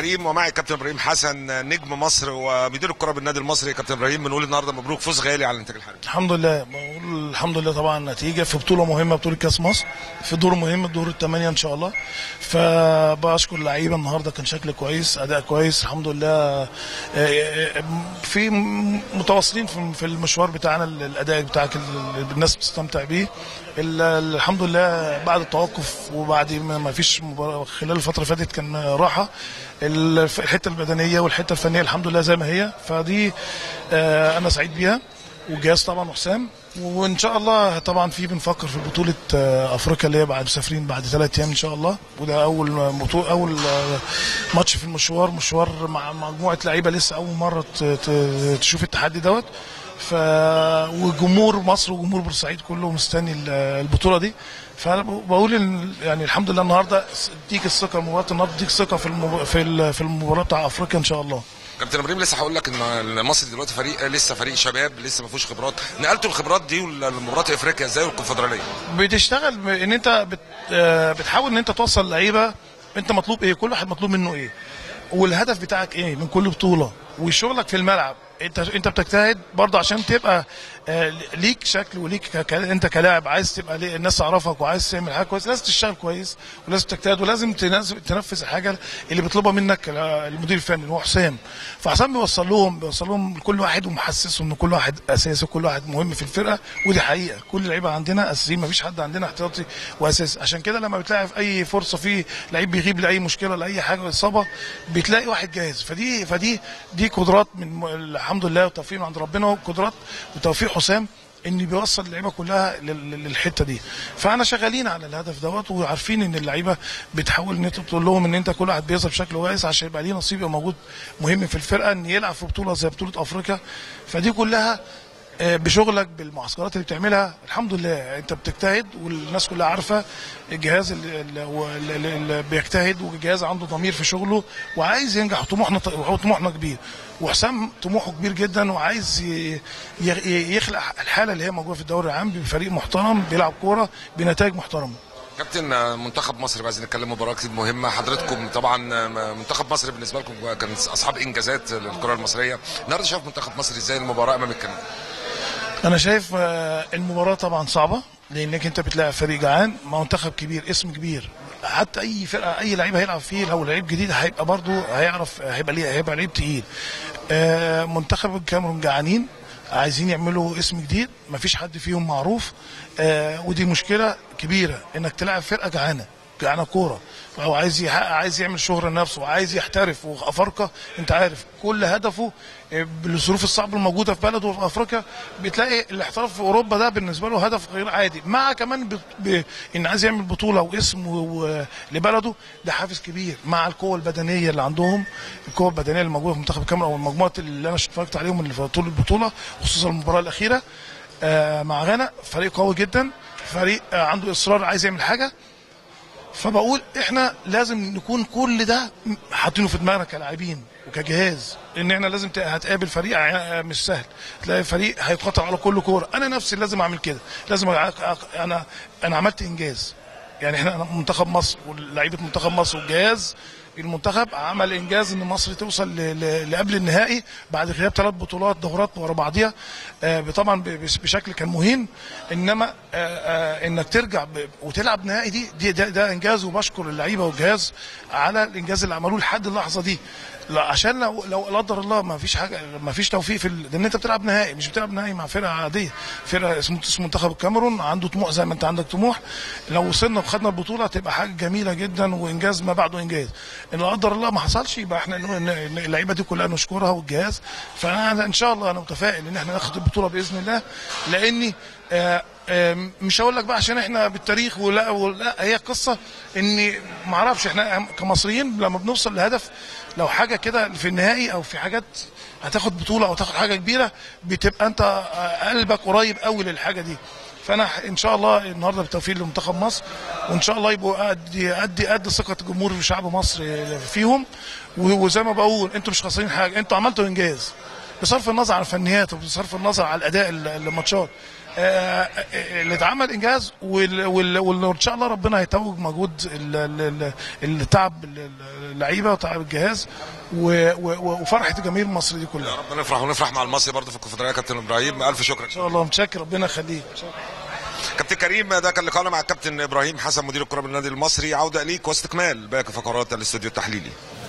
كريم ومعي كابتن ابراهيم حسن نجم مصر ومدير الكره بالنادي المصري كابتن ابراهيم بنقول النهارده مبروك فوز غالي على الانتاج الحربي الحمد لله بقول الحمد لله طبعا نتيجه في بطوله مهمه بطوله كاس مصر في دور مهم دور الثمانيه ان شاء الله فبشكر اللعيبه النهارده كان شكل كويس اداء كويس الحمد لله آه، آه، في م- متواصلين في في المشوار بتاعنا الاداء بتاعك اللي الناس بتستمتع بيه ال- الحمد لله بعد التوقف وبعد ما ما فيش مباراة خلال الفتره اللي فاتت كان راحه الف- الحته البدنيه والحته الفنيه الحمد لله زي ما هي فدي آه، انا سعيد بيها والجهاز طبعا وحسام وان شاء الله طبعا في بنفكر في بطوله آه، افريقيا اللي هي بعد مسافرين بعد ثلاث ايام ان شاء الله وده اول بطوله اول آه، ماتش في المشوار مشوار مع مجموعه لعيبه لسه اول مره ت- ت- تشوف التحدي دوت ف وجمهور مصر وجمهور بورسعيد كله مستني ال- البطوله دي فانا بقول إن يعني الحمد لله النهارده اديك الثقه مباراه النهارده اديك ثقه في المب... في ال- في المباراه بتاع افريقيا ان شاء الله كابتن ابراهيم لسه هقول لك ان مصر دلوقتي فريق لسه فريق شباب لسه ما فيهوش خبرات نقلتوا الخبرات دي لمباراه افريقيا ازاي والكونفدراليه بتشتغل ب- ان انت بت... آه، بتحاول ان انت توصل لعيبه انت مطلوب ايه كل واحد مطلوب منه ايه والهدف بتاعك ايه من كل بطوله وشغلك في الملعب انت انت بتجتهد برضه عشان تبقى آه، ليك شكل وليك ك... ك- انت كلاعب عايز تبقى ليه الناس تعرفك وعايز تعمل حاجه كويس لازم تشتغل كويس ولازم تجتهد ولازم تنز- تنفذ الحاجه اللي بيطلبها منك ال- المدير الفني اللي هو حسام فحسام بيوصل لهم بيوصل لهم كل واحد ومحسسهم ان كل واحد اساسي وكل واحد مهم في الفرقه ودي حقيقه كل اللعيبه عندنا اساسيين مفيش حد عندنا احتياطي واساسي عشان كده لما بتلاقي في اي فرصه في لعيب بيغيب لاي مشكله لاي حاجه اصابه بتلاقي واحد جاهز فدي فدي دي قدرات من م- الحمد لله وتوفيق من عند ربنا وقدرات وتوفيق حسام ان بيوصل اللعيبه كلها لل- لل- للحته دي فاحنا شغالين على الهدف دوت وعارفين ان اللعيبه بتحاول ان انت تقول لهم ان انت كل واحد بيظهر بشكل كويس عشان يبقى ليه نصيب يبقى موجود مهم في الفرقه ان يلعب في بطوله زي بطوله افريقيا فدي كلها آه، بشغلك بالمعسكرات اللي بتعملها الحمد لله انت بتجتهد والناس كلها عارفه الجهاز اللي, اللي, اللي, اللي بيجتهد والجهاز عنده ضمير في شغله وعايز ينجح طموحنا طموحنا كبير وحسام طموحه كبير جدا وعايز ي- ي- يخلق الحاله اللي هي موجوده في الدوري العام بفريق محترم بيلعب كوره بنتائج محترمه كابتن منتخب مصر عايزين نتكلم مباراه اكيد مهمه حضرتكم طبعا منتخب مصر بالنسبه لكم كان اصحاب انجازات للكره المصريه النهارده شايف منتخب مصر ازاي المباراه امام الكاميرون انا شايف آه، المباراه طبعا صعبه لانك انت بتلاعب فريق جعان منتخب كبير اسم كبير حتى اي فرقه اي لعيب هيلعب فيه لو لعيب جديد هيبقى برضه هيعرف هيبقى ليه هيبقى لعيب تقيل آه، منتخب الكاميرون جعانين عايزين يعملوا اسم جديد مفيش حد فيهم معروف آه، ودي مشكله كبيره انك تلعب فرقه جعانه جعانه كوره او عايز يحقق عايز يعمل شهره لنفسه وعايز يحترف وافارقه انت عارف كل هدفه آه، بالظروف الصعبه الموجوده في بلده وفي افريقيا بتلاقي الاحتراف في اوروبا ده بالنسبه له هدف غير عادي مع كمان ب... ب... ان عايز يعمل بطوله واسم و... و... لبلده ده حافز كبير مع القوه البدنيه اللي عندهم القوه البدنيه اللي موجوده في منتخب الكاميرون او المجموعه اللي انا اتفرجت عليهم اللي في طول البطوله خصوصا المباراه الاخيره آه، مع غانا فريق قوي جدا فريق آه، عنده اصرار عايز يعمل حاجه فبقول احنا لازم نكون كل ده حاطينه في دماغنا كلاعبين وكجهاز ان احنا لازم ت- هتقابل فريق ع- مش سهل تلاقي فريق هيتقطع على كل كوره انا نفسي لازم اعمل كده لازم أع- أع- انا انا عملت انجاز يعني احنا أنا منتخب مصر ولاعيبه منتخب مصر والجهاز المنتخب عمل انجاز ان مصر توصل ل- ل- لقبل النهائي بعد غياب ثلاث بطولات دورات ورا بعضيها آه، طبعا ب- بش- بشكل كان مهم انما آه، آه، انك ترجع ب- وتلعب نهائي دي, دي ده, ده انجاز وبشكر اللعيبه والجهاز على الانجاز اللي عملوه لحد اللحظه دي لا عشان لو لو لا قدر الله ما فيش حاجه ما فيش توفيق في ال- لان انت بتلعب نهائي مش بتلعب نهائي مع فرقه عاديه فرقه اسمه اسمه منتخب الكاميرون عنده طموح زي ما انت عندك طموح لو وصلنا وخدنا البطوله هتبقى حاجه جميله جدا وانجاز ما بعده انجاز ان لا قدر الله ما حصلش يبقى احنا ن- ن- اللعيبه دي كلها نشكرها والجهاز فانا ان شاء الله انا متفائل ان احنا ناخد البطوله باذن الله لاني آه، آه، مش هقول لك بقى عشان احنا بالتاريخ ولا ولا هي قصه اني ما اعرفش احنا كمصريين لما بنوصل لهدف لو حاجه كده في النهائي او في حاجات هتاخد بطوله او تاخد حاجه كبيره بتبقى انت آه، قلبك قريب قوي للحاجه دي فانا ان شاء الله النهارده بالتوفيق لمنتخب مصر وان شاء الله يبقوا قد قد قد ثقه جمهور شعب مصر فيهم و- وزي ما بقول انتوا مش خاسرين حاجه انتوا عملتوا انجاز بصرف النظر عن الفنيات وبصرف النظر عن الاداء ال- الماتشات آه، آه، اللي اتعمل انجاز وال- وال- وان شاء الله ربنا هيتوج مجهود ال- ال- ال- التعب ال- اللعيبه وتعب الجهاز و- و- وفرحه الجماهير المصري دي كلها ان ربنا يفرح ونفرح مع المصري برضه في الكونفدراليه يا كابتن ابراهيم الف شكر شاء الله متشكر ربنا يخليك كابتن كريم ده كان لقاءنا مع الكابتن ابراهيم حسن مدير الكره بالنادي المصري عوده ليك واستكمال باقي فقرات الاستوديو التحليلي